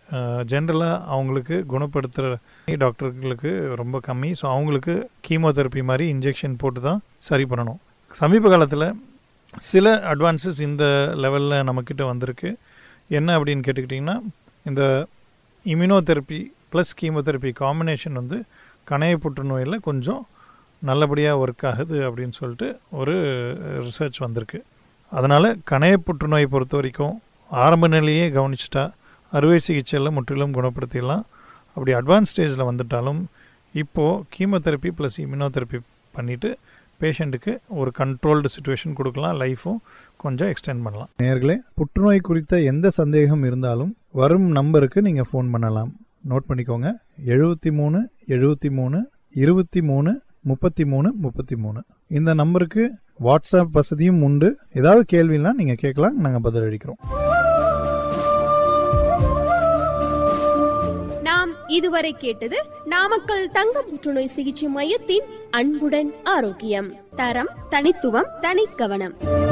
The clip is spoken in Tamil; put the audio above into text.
ஜென்ரலாக அவங்களுக்கு குணப்படுத்துகிற டாக்டர்களுக்கு ரொம்ப கம்மி ஸோ அவங்களுக்கு கீமோதெரப்பி மாதிரி இன்ஜெக்ஷன் போட்டு தான் சரி பண்ணணும் சமீப காலத்தில் சில அட்வான்சஸ் இந்த லெவலில் நம்மக்கிட்ட வந்திருக்கு என்ன அப்படின்னு கேட்டுக்கிட்டிங்கன்னா இந்த இம்யூனோதெரப்பி ப்ளஸ் கீமோதெரப்பி காம்பினேஷன் வந்து கணைய புற்றுநோயில் கொஞ்சம் நல்லபடியாக ஒர்க் ஆகுது அப்படின்னு சொல்லிட்டு ஒரு ரிசர்ச் வந்திருக்கு அதனால் கணைய புற்றுநோய் பொறுத்த வரைக்கும் ஆரம்ப நிலையே கவனிச்சிட்டா அறுவை சிகிச்சையில் முற்றிலும் குணப்படுத்திடலாம் அப்படி அட்வான்ஸ் ஸ்டேஜில் வந்துட்டாலும் இப்போது கீமோதெரப்பி ப்ளஸ் இம்யூனோதெரப்பி பண்ணிவிட்டு பேஷண்ட்டுக்கு ஒரு கண்ட்ரோல்டு சுச்சுவேஷன் கொடுக்கலாம் லைஃப்பும் கொஞ்சம் எக்ஸ்டெண்ட் பண்ணலாம் நேர்களே புற்றுநோய் குறித்த எந்த சந்தேகம் இருந்தாலும் வரும் நம்பருக்கு நீங்கள் ஃபோன் பண்ணலாம் நோட் பண்ணிக்கோங்க எழுபத்தி மூணு எழுபத்தி மூணு இருபத்தி மூணு முப்பத்தி மூணு முப்பத்தி மூணு இந்த நம்பருக்கு வாட்ஸ்அப் வசதியும் உண்டு ஏதாவது கேள்வினா நீங்கள் கேட்கலாம் நாங்கள் பதில் அளிக்கிறோம் நாம் இதுவரை கேட்டது நாமக்கல் தங்க புற்றுநோய் சிகிச்சை மையத்தின் அன்புடன் ஆரோக்கியம் தரம் தனித்துவம் தனிக்கவனம்